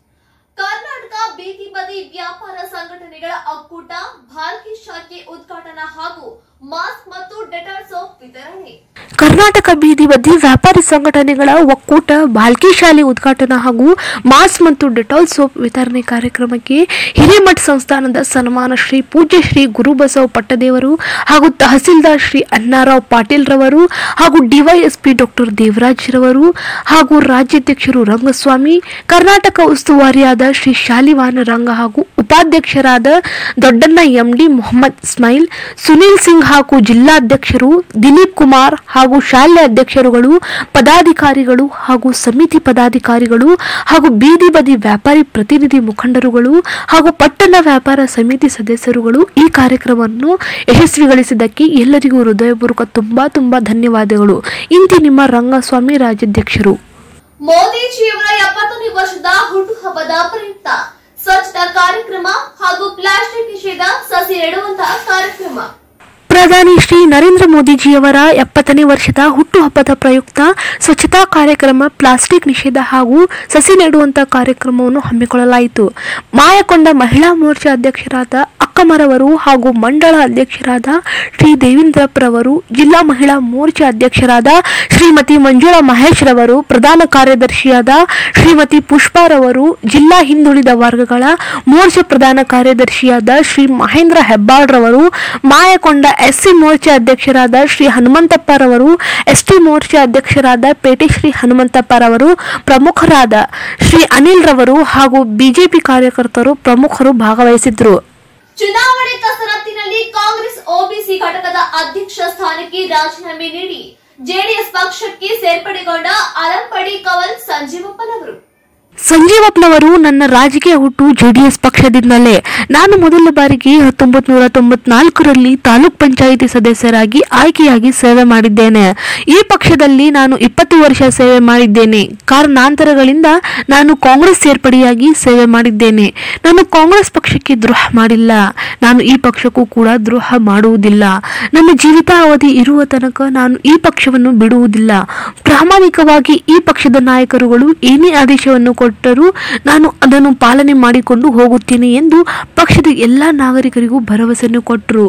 ಕರ್ನಾಟಕ ಬೀದಿ ಬದಿ ವ್ಯಾಪಾರ ಸಂಘಟನೆಗಳ ಒಕ್ಕೂಟ ಭಾಲ್ಕಿ ಶಾಖೆ ಉದ್ಘಾಟನಾ ಹಾಗೂ ಮಾಸ್ಕ್ ಮತ್ತು ಡೆಟಾಲ್ ಸೋಪ್ ವಿತರಣೆ ಕರ್ನಾಟಕ ಬೀದಿ ಬದಿ ವ್ಯಾಪಾರಿ ಸಂಘಟನೆಗಳ ಒಕ್ಕೂಟ ಬಾಲ್ಕಿ ಶಾಲೆ ಉದ್ಘಾಟನಾ ಹಾಗೂ ಮಾಸ್ ಮತ್ತು ಡೆಟಾಲ್ ಸೋಪ್ ವಿತರಣೆ ಕಾರ್ಯಕ್ರಮಕ್ಕೆ ಹಿರೇಮಠ ಸಂಸ್ಥಾನದ ಸನ್ಮಾನ ಶ್ರೀ ಪೂಜ್ಯ ಶ್ರೀ ಗುರುಬಸವ ಪಟ್ಟದೇವರು ಹಾಗೂ ತಹಸೀಲ್ದಾರ್ ಶ್ರೀ ಅಣ್ಣಾರಾವ್ ಪಾಟೀಲ್ ರವರು ಹಾಗೂ ಡಿವೈಎಸ್ಪಿ ಡಾಕ್ಟರ್ ದೇವರಾಜ್ ರವರು ಹಾಗೂ ರಾಜ್ಯಾಧ್ಯಕ್ಷರು ರಂಗಸ್ವಾಮಿ ಕರ್ನಾಟಕ ಉಸ್ತುವಾರಿಯಾದ ಶ್ರೀ ಶಾಲಿವಾನ ರಂಗ ಹಾಗೂ ಉಪಾಧ್ಯಕ್ಷರಾದ ದೊಡ್ಡಣ್ಣ ಎಂಡಿ ಮೊಹಮ್ಮದ್ ಇಸ್ಮಾಯಿಲ್ ಸುನೀಲ್ ಸಿಂಗ್ ಹಾಗೂ ಜಿಲ್ಲಾಧ್ಯಕ್ಷರು ದಿಲೀಪ್ ಕುಮಾರ್ ಹಾಗೂ ಶಾಲೆ ಅಧ್ಯಕ್ಷರುಗಳು ಪದಾಧಿಕಾರಿಗಳು ಹಾಗೂ ಸಮಿತಿ ಪದಾಧಿಕಾರಿಗಳು ಹಾಗೂ ಬೀದಿ ಬದಿ ವ್ಯಾಪಾರಿ ಪ್ರತಿನಿಧಿ ಮುಖಂಡರುಗಳು ಹಾಗೂ ಪಟ್ಟಣ ವ್ಯಾಪಾರ ಸಮಿತಿ ಸದಸ್ಯರುಗಳು ಈ ಕಾರ್ಯಕ್ರಮವನ್ನು ಯಶಸ್ವಿಗೊಳಿಸಿದ್ದಕ್ಕೆ ಎಲ್ಲರಿಗೂ ಹೃದಯಪೂರ್ವಕ ತುಂಬಾ ತುಂಬಾ ಧನ್ಯವಾದಗಳು ಇಂತಿ ನಿಮ್ಮ ರಂಗಸ್ವಾಮಿ ರಾಜ್ಯಾಧ್ಯಕ್ಷರು ಮೋದಿಜಿಯವರ ಎಪ್ಪತ್ತನೇ ವರ್ಷದ ಹುಟ್ಟುಹಬ್ಬದ ಪ್ರಯುಕ್ತ ಸ್ವಚ್ಛತಾ ಕಾರ್ಯಕ್ರಮ ಹಾಗೂ ಪ್ಲಾಸ್ಟಿಕ್ ನಿಷೇಧ ಸಸಿ ನೆಡುವಂತಹ ಕಾರ್ಯಕ್ರಮ ಪ್ರಧಾನಿ ಶ್ರೀ ನರೇಂದ್ರ ಮೋದಿಜಿಯವರ ಎಪ್ಪತ್ತನೇ ವರ್ಷದ ಹುಟ್ಟುಹಬ್ಬದ ಪ್ರಯುಕ್ತ ಸ್ವಚ್ಛತಾ ಕಾರ್ಯಕ್ರಮ ಪ್ಲಾಸ್ಟಿಕ್ ನಿಷೇಧ ಹಾಗೂ ಸಸಿ ನೆಡುವಂತ ಕಾರ್ಯಕ್ರಮವನ್ನು ಹಮ್ಮಿಕೊಳ್ಳಲಾಯಿತು ಮಾಯಕೊಂಡ ಮಹಿಳಾ ಮೋರ್ಚಾ ಅಧ್ಯಕ್ಷರಾದ ಅಕ್ಕಮರವರು ಹಾಗೂ ಮಂಡಳ ಅಧ್ಯಕ್ಷರಾದ ಶ್ರೀ ದೇವೇಂದ್ರಪ್ರವರು ಜಿಲ್ಲಾ ಮಹಿಳಾ ಮೋರ್ಚಾ ಅಧ್ಯಕ್ಷರಾದ ಶ್ರೀಮತಿ ಮಂಜುಳಾ ಮಹೇಶ್ ರವರು ಪ್ರಧಾನ ಕಾರ್ಯದರ್ಶಿಯಾದ ಶ್ರೀಮತಿ ಪುಷ್ಪಾರವರು ಜಿಲ್ಲಾ ಹಿಂದುಳಿದ ವರ್ಗಗಳ ಮೋರ್ಚಾ ಪ್ರಧಾನ ಕಾರ್ಯದರ್ಶಿಯಾದ ಶ್ರೀ ಮಹೇಂದ್ರ ಹೆಬ್ಬಾಳ್ರವರು ಮಾಯಕೊಂಡ ಎಸ್ಸಿ ಮೋರ್ಚಾ ಅಧ್ಯಕ್ಷರಾದ ಶ್ರೀ ಹನುಮಂತಪ್ಪರವರು ಎಸ್ಟಿ ಮೋರ್ಚಾ ಅಧ್ಯಕ್ಷರಾದ ಪೇಟೆ ಶ್ರೀ ಹನುಮಂತಪ್ಪರವರು ಪ್ರಮುಖರಾದ ಶ್ರೀ ಅನಿಲ್ ರವರು ಹಾಗೂ ಬಿಜೆಪಿ ಕಾರ್ಯಕರ್ತರು ಪ್ರಮುಖರು ಭಾಗವಹಿಸಿದ್ರು ಚುನಾವಣೆ ಕಸರತ್ತಿನಲ್ಲಿ ಕಾಂಗ್ರೆಸ್ ಒಬಿಸಿ ಘಟಕದ ಅಧ್ಯಕ್ಷ ಸ್ಥಾನಕ್ಕೆ ರಾಜೀನಾಮೆ ನೀಡಿ ಜೆಡಿಎಸ್ ಪಕ್ಷಕ್ಕೆ ಸೇರ್ಪಡೆಗೊಂಡ ಅಲಂಪಡಿ ಕವಲ್ ಸಂಜೀವಪ್ಪನವರು ಸಂಜೀವಪ್ಪನವರು ನನ್ನ ರಾಜಕೀಯ ಹುಟ್ಟು ಜೆಡಿಎಸ್ ಪಕ್ಷದಿಂದಲೇ ನಾನು ಮೊದಲ ಬಾರಿಗೆ ಹತ್ತೊಂಬತ್ತು ನೂರ ತೊಂಬತ್ನಾಲ್ಕರಲ್ಲಿ ತಾಲೂಕ್ ಪಂಚಾಯಿತಿ ಸದಸ್ಯರಾಗಿ ಆಯ್ಕೆಯಾಗಿ ಸೇವೆ ಮಾಡಿದ್ದೇನೆ ಈ ಪಕ್ಷದಲ್ಲಿ ನಾನು ಇಪ್ಪತ್ತು ವರ್ಷ ಸೇವೆ ಮಾಡಿದ್ದೇನೆ ಕಾರಣಾಂತರಗಳಿಂದ ನಾನು ಕಾಂಗ್ರೆಸ್ ಸೇರ್ಪಡೆಯಾಗಿ ಸೇವೆ ಮಾಡಿದ್ದೇನೆ ನಾನು ಕಾಂಗ್ರೆಸ್ ಪಕ್ಷಕ್ಕೆ ದ್ರೋಹ ಮಾಡಿಲ್ಲ ನಾನು ಈ ಪಕ್ಷಕ್ಕೂ ಕೂಡ ದ್ರೋಹ ಮಾಡುವುದಿಲ್ಲ ನನ್ನ ಜೀವಿತಾವಧಿ ಇರುವ ತನಕ ನಾನು ಈ ಪಕ್ಷವನ್ನು ಬಿಡುವುದಿಲ್ಲ ಪ್ರಾಮಾಣಿಕವಾಗಿ ಈ ಪಕ್ಷದ ನಾಯಕರುಗಳು ಏನೇ ಆದೇಶವನ್ನು ಕೊಟ್ಟರೂ ನಾನು ಅದನ್ನು ಪಾಲನೆ ಮಾಡಿಕೊಂಡು ಹೋಗುತ್ತೇನೆ ಎಂದು ಪಕ್ಷದ ಎಲ್ಲ ನಾಗರಿಕರಿಗೂ ಭರವಸೆಯನ್ನು ಕೊಟ್ಟರು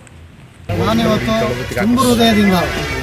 ನಾನಿವತ್ತು ತುಂಬು ಹೃದಯದಿಂದ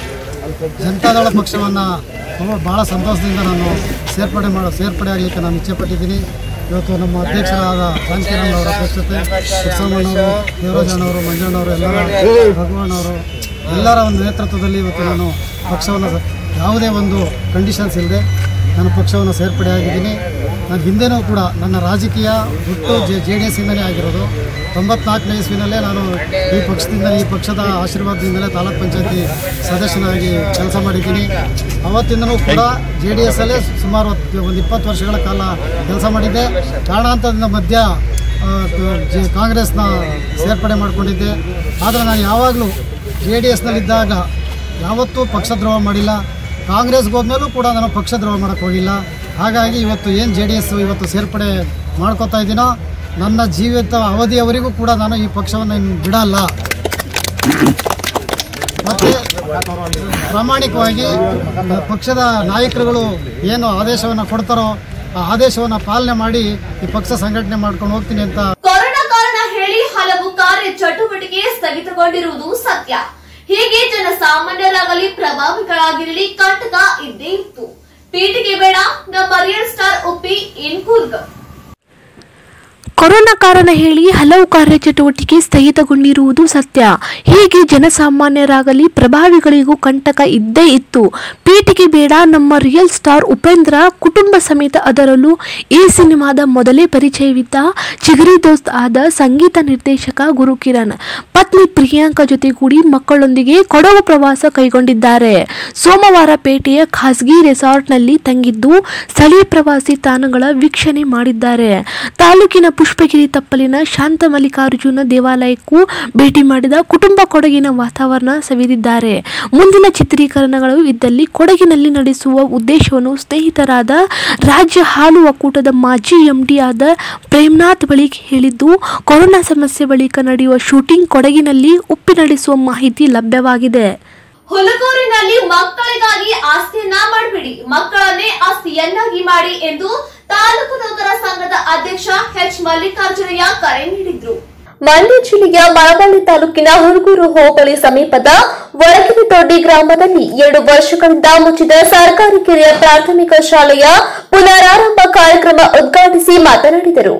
ಜನತಾದಳ ಪಕ್ಷವನ್ನು ತುಂಬ ಭಾಳ ಸಂತೋಷದಿಂದ ನಾನು ಸೇರ್ಪಡೆ ಮಾಡೋ ಸೇರ್ಪಡೆ ಆಗಲಿಕ್ಕೆ ನಾನು ಇಚ್ಛೆಪಟ್ಟಿದ್ದೀನಿ ಇವತ್ತು ನಮ್ಮ ಅಧ್ಯಕ್ಷರಾದ ಜಾನಕಿರಣ್ ಅವರ ಅಧ್ಯಕ್ಷತೆ ಕೃಷ್ಣಮ್ಮನವರು ದೇವರಾಜಣ್ಣವರು ಮಂಜಣ್ಣವರು ಎಲ್ಲರ ಭಗವಾನವರು ಎಲ್ಲರ ಒಂದು ನೇತೃತ್ವದಲ್ಲಿ ಇವತ್ತು ನಾನು ಪಕ್ಷವನ್ನು ಸ- ಯಾವುದೇ ಒಂದು ಕಂಡೀಷನ್ಸ್ ಇಲ್ಲದೆ ನಾನು ಪಕ್ಷವನ್ನು ಸೇರ್ಪಡೆಯಾಗಿದ್ದೀನಿ ನಾನು ಹಿಂದೆನೂ ಕೂಡ ನನ್ನ ರಾಜಕೀಯ ಹುಟ್ಟು ಜೆ ಜೆ ಡಿ ಎಸ್ಸಿಂದಲೇ ಆಗಿರೋದು ತೊಂಬತ್ನಾಲ್ಕನೇ ಇಸ್ವಿನಲ್ಲೇ ನಾನು ಈ ಪಕ್ಷದಿಂದ ಈ ಪಕ್ಷದ ಆಶೀರ್ವಾದದಿಂದಲೇ ತಾಲೂಕ್ ಪಂಚಾಯತಿ ಸದಸ್ಯನಾಗಿ ಕೆಲಸ ಮಾಡಿದ್ದೀನಿ ಅವತ್ತಿಂದನೂ ಕೂಡ ಜೆ ಡಿ ಎಸ್ಸಲ್ಲೇ ಸುಮಾರು ಹೊತ್ತು- ಒಂದು ಇಪ್ಪತ್ತು ವರ್ಷಗಳ ಕಾಲ ಕೆಲಸ ಮಾಡಿದ್ದೆ ಕಾರಣಾಂತರದಿಂದ ಮಧ್ಯ ಆ, ಜೆ ಕಾಂಗ್ರೆಸ್ನ ಸೇರ್ಪಡೆ ಮಾಡಿಕೊಂಡಿದ್ದೆ ಆದರೆ ನಾನು ಯಾವಾಗಲೂ ಜೆ ಡಿ ಎಸ್ನಲ್ಲಿದ್ದಾಗ ಯಾವತ್ತೂ ಪಕ್ಷದ್ರೋಹ ಮಾಡಿಲ್ಲ ಕಾಂಗ್ರೆಸ್ಗೆ ಹೋದ್ಮೇಲೂ ಕೂಡ ನಾನು ಪಕ್ಷದ್ರೋಹ ಮಾಡೋಕ್ಕೆ ಹೋಗಿಲ್ಲ ಹಾಗಾಗಿ ಇವತ್ತು ಏನು ಜೆ ಡಿ ಎಸ್ ಇವತ್ತು ಸೇರ್ಪಡೆ ಮಾಡ್ಕೋತಾ ಇದ್ದೀನೋ ನನ್ನ ಜೀವಿತ ಅವಧಿಯವರೆಗೂ ಕೂಡ ನಾನು ಈ ಪಕ್ಷವನ್ನು ಇನ್ನು ಬಿಡಲ್ಲ ಮತ್ತು ಪ್ರಾಮಾಣಿಕವಾಗಿ ಪಕ್ಷದ ನಾಯಕರುಗಳು ಏನು ಆದೇಶವನ್ನು ಕೊಡ್ತಾರೋ ಆ ಆದೇಶವನ್ನು ಪಾಲನೆ ಮಾಡಿ ಈ ಪಕ್ಷ ಸಂಘಟನೆ ಮಾಡ್ಕೊಂಡು ಹೋಗ್ತೀನಿ ಅಂತ ಕೊರೋನಾ ಕಾರಣ ಹೇಳಿ ಹಲವು ಕಾರ್ಯ ಚಟುವಟಿಕೆ ಸ್ಥಗಿತಗೊಂಡಿರುವುದು ಸತ್ಯ ಹೀಗೆ ಜನಸಾಮಾನ್ಯರಾಗಲಿ ಪ್ರಭಾವಿಗಳಾಗಿರಲಿ ಕಂಟಕ ಇದ್ದೇ ಇತ್ತು ಪೀಟಿಗೆ ಬೇಡ ನಮ್ಮ real star Uppi in Coorg corona ಕಾರಣ ಹೇಳಿ ಹಲವು ಕಾರ್ಯಚಟುವಟಿಕೆ ಸ್ಥಗಿತಗೊಂಡಿರುವುದು ಸತ್ಯ ಹೀಗೆ ಜನಸಾಮಾನ್ಯರಾಗಲಿ ಪ್ರಭಾವಿಗಳಿಗೂ ಕಂಟಕ ಇದ್ದೇ ಇತ್ತು ಪೀಟಿಗೆ ಬೇಡ ನಮ್ಮ ರಿಯಲ್ ಸ್ಟಾರ್ ಉಪೇಂದ್ರ ಕುಟುಂಬ ಸಮೇತ ಅದರಲ್ಲೂ ಈ ಸಿನಿಮಾದ ಮೊದಲೇ ಪರಿಚಯವಿದ್ದ ಚಿಗರಿ ದೋಸ್ತ್ ಆದ ಸಂಗೀತ ನಿರ್ದೇಶಕ ಗುರುಕಿರಣ್ ಪತ್ನಿ ಪ್ರಿಯಾಂಕಾ ಜೊತೆಗೂಡಿ ಮಕ್ಕಳೊಂದಿಗೆ ಕೊಡಗು ಪ್ರವಾಸ ಕೈಗೊಂಡಿದ್ದಾರೆ ಸೋಮವಾರ ಪೇಟೆಯ ಖಾಸಗಿ ರೆಸಾರ್ಟ್ನಲ್ಲಿ ತಂಗಿದ್ದು ಸ್ಥಳೀಯ ಪ್ರವಾಸಿ ತಾಣಗಳ ವೀಕ್ಷಣೆ ಮಾಡಿದ್ದಾರೆ ತಾಲೂಕಿನ ಪುಷ್ಪಗಿರಿ ತಪ್ಪಲಿನ ಶಾಂತ ಮಲ್ಲಿಕಾರ್ಜುನ ದೇವಾಲಯಕ್ಕೂ ಭೇಟಿ ಮಾಡಿದ ಕುಟುಂಬ ಕೊಡಗಿನ ವಾತಾವರಣ ಸವಿದಿದ್ದಾರೆ ಮುಂದಿನ ಚಿತ್ರೀಕರಣಗಳು ಇದ್ದಲ್ಲಿ ಕೊಡಗಿನಲ್ಲಿ ನಡೆಸುವ ಉದ್ದೇಶವನ್ನು ಸ್ನೇಹಿತರಾದ ರಾಜ್ಯ ಹಾಲು ಒಕ್ಕೂಟದ ಮಾಜಿ ಎಂಡಿ ಆದ ಪ್ರೇಮ್ನಾಥ್ ಬಳಿಕ್ ಹೇಳಿದ್ದು ಕೊರೋನಾ ಸಮಸ್ಯೆ ಬಳಿಕ ನಡೆಯುವ ಶೂಟಿಂಗ್ ಕೊಡಗಿನಲ್ಲಿ ಉಪ್ಪಿ ನಡೆಸುವ ಮಾಹಿತಿ ಲಭ್ಯವಾಗಿದೆ ಹುಲಗೂರಿನಲ್ಲಿ ಮಕ್ಕಳಿಗಾಗಿ ಆಸ್ತಿಯನ್ನ ಮಾಡಬೇಡಿ ಮಕ್ಕಳನ್ನೇ ಆಸ್ತಿಯನ್ನಾಗಿ ಮಾಡಿ ಎಂದು ತಾಲೂಕು ನೌಕರ ಸಂಘದ ಅಧ್ಯಕ್ಷ ಎಚ್ ಮಲ್ಲಿಕಾರ್ಜುನಯ್ಯ ಕರೆ ನೀಡಿದ್ರು ಮಂಡ್ಯ ಜಿಲ್ಲೆಯ ಮಳವಳ್ಳಿ ತಾಲೂಕಿನ ಹುಡುಗೂರು ಹೋಬಳಿ ಸಮೀಪದ ವರಗಿನದೊಡ್ಡಿ ಗ್ರಾಮದಲ್ಲಿ ಎರಡು ವರ್ಷಗಳಿಂದ ಮುಚ್ಚಿದ ಸರ್ಕಾರಿ ಕಿರಿಯ ಪ್ರಾಥಮಿಕ ಶಾಲೆಯ ಪುನರಾರಂಭ ಕಾರ್ಯಕ್ರಮ ಉದ್ಘಾಟಿಸಿ ಮಾತನಾಡಿದರು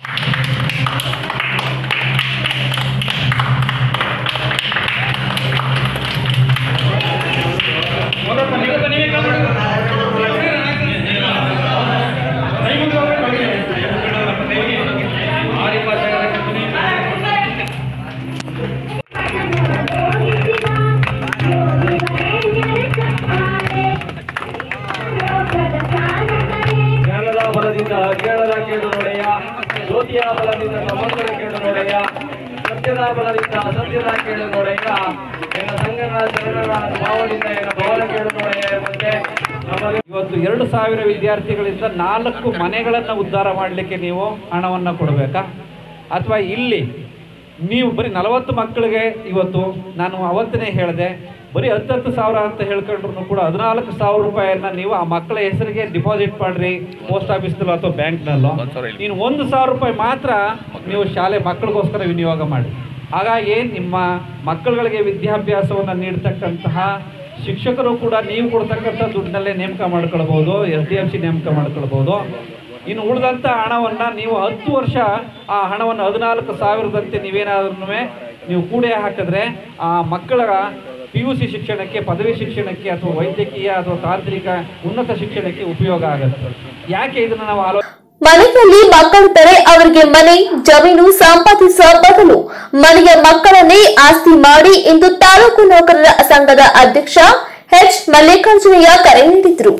ಜ್ಞಾನದ ಬಲದಿಂದ ಅಜ್ಞಾನದ ಕೇಳು ನೋಡೆಯ ಜ್ಯೋತಿಯ ಬಲದಿಂದ ನಮಸ್ಕಾರ ಕೇಳು ನೋಡೆಯ ಸತ್ಯದ ಬಲದಿಂದ ಅಸತ್ಯದ ಕೇಳು ನೋಡೆಯ ಎನ್ನ ಸಂಗನ ಶರಣರ ಭಾವದಿಂದ ಎನ್ನ ಭವನ ಕೇಳು ನೋಡೆಯ ಎಂಬಂತೆ ನಮಗೆ ಇವತ್ತು ಎರಡು ಸಾವಿರ ವಿದ್ಯಾರ್ಥಿಗಳಿಂದ ನಾಲ್ಕು ಮನೆಗಳನ್ನು ಉದ್ಧಾರ ಮಾಡಲಿಕ್ಕೆ ನೀವು ಹಣವನ್ನು ಕೊಡಬೇಕಾ ಅಥವಾ ಇಲ್ಲಿ ನೀವು ಬರೀ ನಲವತ್ತು ಮಕ್ಕಳಿಗೆ ಇವತ್ತು ನಾನು ಅವತ್ತನೇ ಹೇಳಿದೆ ಬರೀ ಹತ್ತು ಹತ್ತು ಸಾವಿರ ಅಂತ ಹೇಳ್ಕೊಂಡ್ರು ಕೂಡ ಹದಿನಾಲ್ಕು ಸಾವಿರ ರೂಪಾಯಿಯನ್ನ ನೀವು ಆ ಮಕ್ಕಳ ಹೆಸರಿಗೆ ಡಿಪಾಸಿಟ್ ಮಾಡ್ರಿ ಪೋಸ್ಟ್ ಆಫೀಸ್ನಲ್ಲೋ ಅಥವಾ ಬ್ಯಾಂಕ್ನಲ್ಲೋ ಇನ್ನು ಒಂದು ಸಾವಿರ ರೂಪಾಯಿ ಮಾತ್ರ ನೀವು ಶಾಲೆ ಮಕ್ಕಳಿಗೋಸ್ಕರ ವಿನಿಯೋಗ ಮಾಡಿ ಹಾಗಾಗಿ ನಿಮ್ಮ ಮಕ್ಕಳುಗಳಿಗೆ ವಿದ್ಯಾಭ್ಯಾಸವನ್ನು ನೀಡ್ತಕ್ಕಂತಹ ಶಿಕ್ಷಕರು ಕೂಡ ನೀವು ಕೊಡ್ತಕ್ಕಂಥ ದುಡ್ಡಲ್ಲೇ ನೇಮಕ ಮಾಡ್ಕೊಳ್ಬೋದು ಎಸ್ ಡಿ ಎಫ್ ಸಿ ನೇಮಕ ಮಾಡ್ಕೊಳ್ಬೋದು ಇನ್ನು ಉಳಿದಂಥ ಹಣವನ್ನು ನೀವು ಹತ್ತು ವರ್ಷ ಆ ಹಣವನ್ನು ಹದಿನಾಲ್ಕು ಸಾವಿರದಂತೆ ನೀವೇನಾದ್ರೂ ನೀವು ಕೂಡೆ ಹಾಕಿದ್ರೆ ಆ ಮಕ್ಕಳ ಪಿ ಯು ಸಿ ಶಿಕ್ಷಣಕ್ಕೆ ಪದವಿ ಶಿಕ್ಷಣಕ್ಕೆ ಅಥವಾ ವೈದ್ಯಕೀಯ ಅಥವಾ ತಾಂತ್ರಿಕ ಉನ್ನತ ಶಿಕ್ಷಣಕ್ಕೆ ಉಪಯೋಗ ಆಗುತ್ತೆ ಯಾಕೆ ಇದನ್ನು ನಾವು ಆಲೋಚನೆ ಮನೆಯಲ್ಲಿ ಮಕ್ಕಳಿದ್ದರೆ ಅವರಿಗೆ ಮನೆ ಜಮೀನು ಸಂಪಾದಿಸುವ ಬದಲು ಮನೆಯ ಮಕ್ಕಳನ್ನೇ ಆಸ್ತಿ ಮಾಡಿ ಎಂದು ತಾಲೂಕು ನೌಕರರ ಸಂಘದ ಅಧ್ಯಕ್ಷ ಎಚ್ ಮಲ್ಲಿಕಾರ್ಜುನಯ್ಯ ಕರೆ ನೀಡಿದರು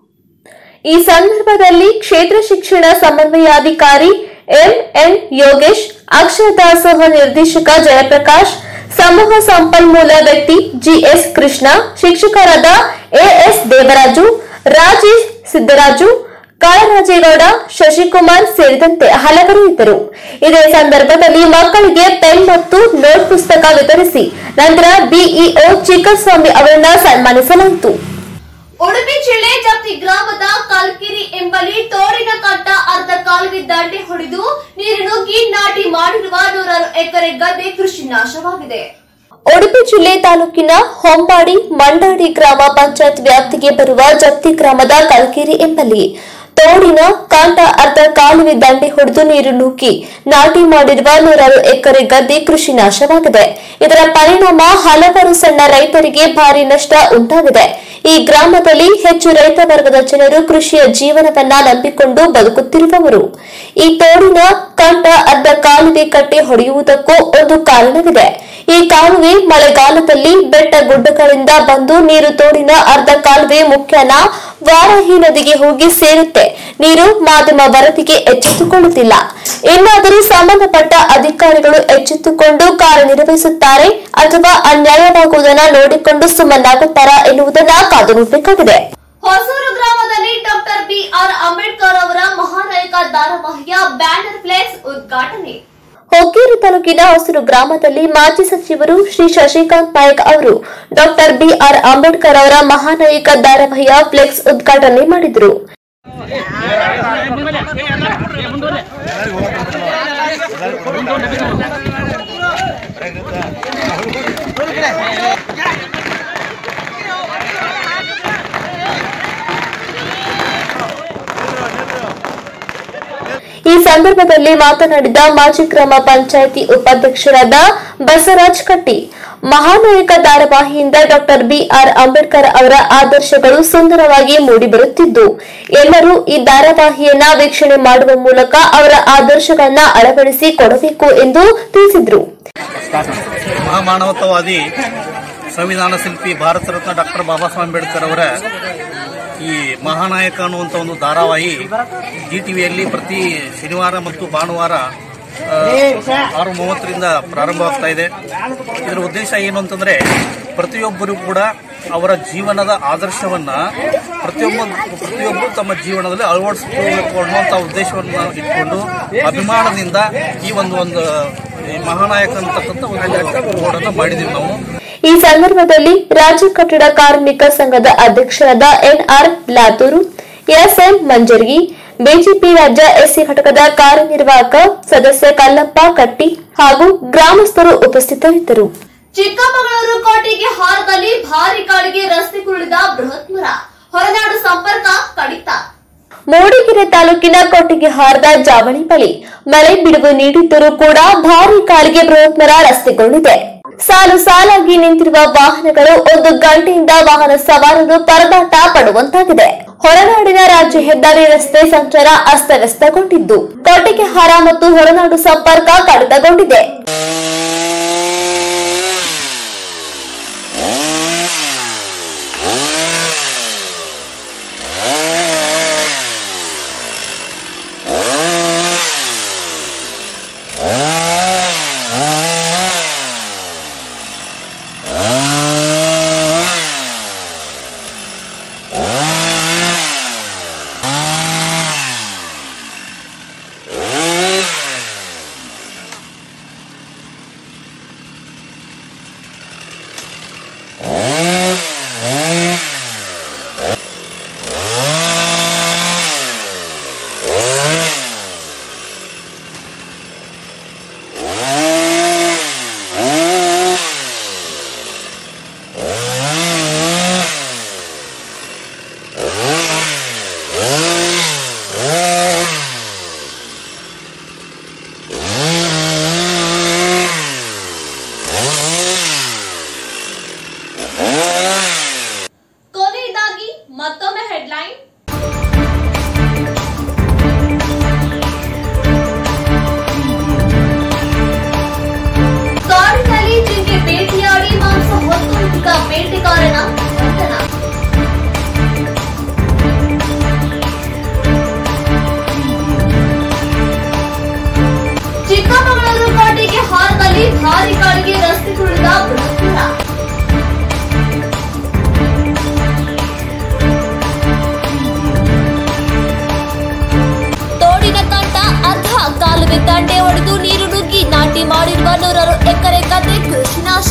ಈ ಸಂದರ್ಭದಲ್ಲಿ ಕ್ಷೇತ್ರ ಶಿಕ್ಷಣ ಸಮನ್ವಯಾಧಿಕಾರಿ ಎಂಎನ್ ಯೋಗೇಶ್ ಅಕ್ಷರ ದಾಸೋಹ ನಿರ್ದೇಶಕ ಜಯಪ್ರಕಾಶ್ ಸಮೂಹ ಸಂಪನ್ಮೂಲ ವ್ಯಕ್ತಿ ಜಿಎಸ್ ಕೃಷ್ಣ ಶಿಕ್ಷಕರಾದ ಎಎಸ್ ದೇವರಾಜು ರಾಜೇಶ್ ಸಿದ್ದರಾಜು ಕಾಳರಾಜೇಗೌಡ ಶಶಿಕುಮಾರ್ ಸೇರಿದಂತೆ ಹಲವರು ಇದ್ದರು ಇದೇ ಸಂದರ್ಭದಲ್ಲಿ ಮಕ್ಕಳಿಗೆ ಪೆನ್ ಮತ್ತು ನೋಟ್ ಪುಸ್ತಕ ವಿತರಿಸಿ ನಂತರ ಬಿಇಒ ಚಿಕ್ಕಸ್ವಾಮಿ ಅವರನ್ನ ಸನ್ಮಾನಿಸಲಾಯಿತು ಉಡುಪಿ ಜಿಲ್ಲೆ ಜಪ್ತಿ ಗ್ರಾಮದ ಕಲ್ಕಿರಿ ಎಂಬಲ್ಲಿ ತೋಡಿನ ಕಟ್ಟ ಅರ್ಧ ಕಾಲುವೆ ದಂಡೆ ಹೊಡೆದು ನೀರು ನುಗ್ಗಿ ನಾಟಿ ಮಾಡಿರುವ ನೂರಾರು ಎಕರೆ ಗದ್ದೆ ಕೃಷಿ ನಾಶವಾಗಿದೆ ಉಡುಪಿ ಜಿಲ್ಲೆ ತಾಲೂಕಿನ ಹೊಂಬಾಡಿ ಮಂಡಾಡಿ ಗ್ರಾಮ ಪಂಚಾಯತ್ ವ್ಯಾಪ್ತಿಗೆ ಬರುವ ಜಪ್ತಿ ಗ್ರಾಮದ ಕಲ್ಕೆರೆ ಎಂಬಲ್ಲಿ ತೋಡಿನ ಕಾಂಟ ಅರ್ಧ ಕಾಲುವೆ ದಂಡೆ ಹೊಡೆದು ನೀರು ನುಗ್ಗಿ ನಾಟಿ ಮಾಡಿರುವ ನೂರಾರು ಎಕರೆ ಗದ್ದೆ ಕೃಷಿ ನಾಶವಾಗಿದೆ ಇದರ ಪರಿಣಾಮ ಹಲವಾರು ಸಣ್ಣ ರೈತರಿಗೆ ಭಾರಿ ನಷ್ಟ ಉಂಟಾಗಿದೆ ಈ ಗ್ರಾಮದಲ್ಲಿ ಹೆಚ್ಚು ರೈತ ವರ್ಗದ ಜನರು ಕೃಷಿಯ ಜೀವನವನ್ನ ನಂಬಿಕೊಂಡು ಬದುಕುತ್ತಿರುವವರು ಈ ತೋಡಿನ ಕಂಠ ಅರ್ಧ ಕಾಲುವೆ ಕಟ್ಟೆ ಹೊಡೆಯುವುದಕ್ಕೂ ಒಂದು ಕಾರಣವಿದೆ ಈ ಕಾಲುವೆ ಮಳೆಗಾಲದಲ್ಲಿ ಬೆಟ್ಟ ಗುಡ್ಡಗಳಿಂದ ಬಂದು ನೀರು ತೋಡಿನ ಅರ್ಧ ಕಾಲುವೆ ಮುಖ್ಯನ ವಾರಾಹಿ ನದಿಗೆ ಹೋಗಿ ಸೇರುತ್ತೆ ನೀರು ಮಾಧ್ಯಮ ವರದಿಗೆ ಎಚ್ಚೆತ್ತುಕೊಳ್ಳುತ್ತಿಲ್ಲ ಇನ್ನಾದರೂ ಸಂಬಂಧಪಟ್ಟ ಅಧಿಕಾರಿಗಳು ಎಚ್ಚೆತ್ತುಕೊಂಡು ಕಾರ್ಯನಿರ್ವಹಿಸುತ್ತಾರೆ ಅಥವಾ ಅನ್ಯಾಯವಾಗುವುದನ್ನ ನೋಡಿಕೊಂಡು ಸುಮ್ಮನಾಗುತ್ತಾರಾ ಎನ್ನುವುದನ್ನ ಕಾದು ನೋಡಬೇಕಾಗಿದೆ ಹೊಸೂರು ಗ್ರಾಮದಲ್ಲಿ ಡಾಕ್ಟರ್ ಬಿಆರ್ ಅಂಬೇಡ್ಕರ್ ಅವರ ಮಹಾನಾಯಕ ಧಾರಾವಾಹಿಯ ಬ್ಯಾನರ್ ಫ್ಲೆಕ್ಸ್ ಉದ್ಘಾಟನೆ ಹೊಕ್ಕೇರಿ ತಾಲೂಕಿನ ಹೊಸೂರು ಗ್ರಾಮದಲ್ಲಿ ಮಾಜಿ ಸಚಿವರು ಶ್ರೀ ಶಶಿಕಾಂತ್ ನಾಯಕ್ ಅವರು ಡಾಕ್ಟರ್ ಬಿಆರ್ ಅಂಬೇಡ್ಕರ್ ಅವರ ಮಹಾನಾಯಕ ಧಾರಾವಾಹಿಯ ಫ್ಲೆಕ್ಸ್ ಉದ್ಘಾಟನೆ ಮಾಡಿದರು ಈ ಸಂದರ್ಭದಲ್ಲಿ ಮಾತನಾಡಿದ ಮಾಜಿ ಗ್ರಾಮ ಪಂಚಾಯಿತಿ ಉಪಾಧ್ಯಕ್ಷರಾದ ಬಸವರಾಜ್ ಕಟ್ಟಿ ಮಹಾನಾಯಕ ಧಾರಾವಾಹಿಯಿಂದ ಡಾಕ್ಟರ್ ಬಿಆರ್ ಅಂಬೇಡ್ಕರ್ ಅವರ ಆದರ್ಶಗಳು ಸುಂದರವಾಗಿ ಮೂಡಿಬರುತ್ತಿದ್ದು ಎಲ್ಲರೂ ಈ ಧಾರಾವಾಹಿಯನ್ನ ವೀಕ್ಷಣೆ ಮಾಡುವ ಮೂಲಕ ಅವರ ಆದರ್ಶಗಳನ್ನ ಅಳವಡಿಸಿ ಕೊಡಬೇಕು ಎಂದು ತಿಳಿಸಿದರು ಮಹಾಮಾನವತಾವಾದಿ ಸಂವಿಧಾನ ಶಿಲ್ಪಿ ಭಾರತ ರತ್ನ ಡಾಕ್ಟರ್ ಬಾಬಾ ಸಾಹೇಬ್ ಅಂಬೇಡ್ಕರ್ ಅವರ ಈ ಮಹಾನಾಯಕ ಅನ್ನುವಂಥ ಒಂದು ಧಾರಾವಾಹಿ ಜಿ ಟಿವಿಯಲ್ಲಿ ಪ್ರತಿ ಶನಿವಾರ ಮತ್ತು ಭಾನುವಾರ ಆ, ಆರು ಮೂವತ್ತರಿಂದ ಪ್ರಾರಂಭವಾಗ್ತಾ ಇದೆ ಇದರ ಉದ್ದೇಶ ಏನು ಅಂತಂದ್ರೆ ಪ್ರತಿಯೊಬ್ಬರು ಕೂಡ ಅವರ ಜೀವನದ ಆದರ್ಶವನ್ನ ಪ್ರತಿಯೊಬ್ಬ ಪ್ರತಿಯೊಬ್ಬರು ತಮ್ಮ ಜೀವನದಲ್ಲಿ ಅಳವಡಿಸಿಕೊಳ್ಳಬೇಕು ಅನ್ನುವಂಥ ಉದ್ದೇಶವನ್ನು ಇಟ್ಕೊಂಡು ಅಭಿಮಾನದಿಂದ ಈ ಒಂದು ಒಂದು ಈ ಮಹಾನಾಯಕ ಅಂತಕ್ಕಂಥ ಒಂದು ಬೋರ್ಡನ್ನು ಮಾಡಿದ್ದೀವಿ ನಾವು ಈ ಸಂದರ್ಭದಲ್ಲಿ ರಾಜ್ಯ ಕಟ್ಟಡ ಕಾರ್ಮಿಕ ಸಂಘದ ಅಧ್ಯಕ್ಷರಾದ NR Latur SM Manjargi BJP ರಾಜ್ಯ ಎಸ್ಸಿ ಘಟಕದ ಕಾರ್ಯನಿರ್ವಾಹಕ ಸದಸ್ಯ ಕಲ್ಲಪ್ಪ ಕಟ್ಟಿ ಹಾಗೂ ಗ್ರಾಮಸ್ಥರು ಉಪಸ್ಥಿತರಿದ್ದರು ಚಿಕ್ಕಮಗಳೂರು ಕೋಟೆಗೆ ಹಾರದಲ್ಲಿ ಭಾರಿ ಗಾಳಿಗೆ ರಸ್ತೆ ಕುರುಳಿದ ಬೃಹತ್ ಮರ ಹೊರನಾಡು ಸಂಪರ್ಕ ಕಡಿತ ಮೂಡಿಗೆರೆ ತಾಲೂಕಿನ ಕೊಟ್ಟಿಗೆ ಹಾರದ ಜಾವಳಿ ಬಳಿ ಮಳೆ ಬಿಡುವು ನೀಡಿದ್ದರೂ ಕೂಡ ಭಾರಿ ಗಾಳಿಗೆ ಬೃಹತ್ ಮರ ರಸ್ತೆಗೊಂಡಿದೆ ಸಾಲು ಸಾಲಾಗಿ ನಿಂತಿರುವ ವಾಹನಗಳು ಒಂದು ಗಂಟೆಯಿಂದ ವಾಹನ ಸವಾರರು ಪರದಾಟ ಪಡುವಂತಾಗಿದೆ ಹೊರನಾಡಿನ ರಾಜ್ಯ ಹೆದ್ದಾರಿ ರಸ್ತೆ ಸಂಚಾರ ಅಸ್ತವ್ಯಸ್ತಗೊಂಡಿದ್ದು ಕೊಟ್ಟಿಗೆಹಾರ ಮತ್ತು ಹೊರನಾಡು ಸಂಪರ್ಕ ಕಡಿತಗೊಂಡಿದೆ ಕೊನೆಯದಾಗಿ ಮತ್ತೊಮ್ಮೆ ಹೆಡ್ಲೈನ್ ಕಾಡಿನಲ್ಲಿ ಜಿಂಕೆ ಬೇಟೆಯಾಡಿ ಮಾಂಸ ಹೊತ್ತೊಯ್ದಿದ್ದ ಬೇಟೆಗಾರನ ಬಂಧನ ಚಿಕ್ಕಮಗಳೂರು ಕೋಟೆಗೆ ಹಾರದಲ್ಲಿ ಭಾರಿ ಗಾಳಿಗೆ ರಸ್ತೆ ತುಳಿದ ಬೃಹತ್ತರ ತೋಡಿನ ಕಂಠ ಅರ್ಧ ಕಾಲುವೆ ದಂಡೆ ಒಡೆದು ನೀರು ನುಗ್ಗಿ ನಾಟಿ ಮಾಡಿರುವ ನೂರಾರು ಎಕರೆ ಗದ್ದೆ ಕೃಷಿ ನಾಶ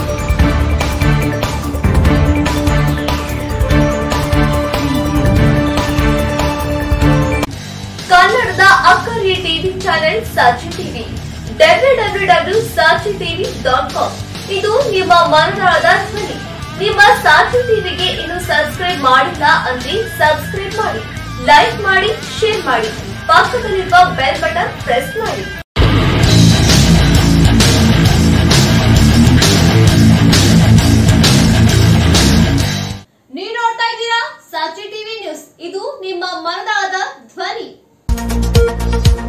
ಕನ್ನಡದ ಅಕ್ಕರಿಯ TV channel Sakshi TV W W W Sakshi TV dot com ಇದು ನಿಮ್ಮ ಮನದಾಳದ ಧ್ವನಿ ನಿಮ್ಮ ಸಾಕ್ಷಿ ಟಿವಿಗೆ ಇನ್ನು ಸಬ್ಸ್ಕ್ರೈಬ್ ಮಾಡಿಲ್ಲ ಅಂದ್ರೆ ಸಬ್ಸ್ಕ್ರೈಬ್ ಮಾಡಿ ಲೈಕ್ ಮಾಡಿ ಶೇರ್ ಮಾಡಿ ಪಕ್ಕದಲ್ಲಿರುವ ಬೆಲ್ ಬಟನ್ ಪ್ರೆಸ್ ಮಾಡಿ ನೀವು ನೋಡ್ತಾ ಇದ್ದೀರಾ ಸಾಚಿ ಟಿವಿ ನ್ಯೂಸ್ ಇದು ನಿಮ್ಮ ಮನದಾಳದ ಧ್ವನಿ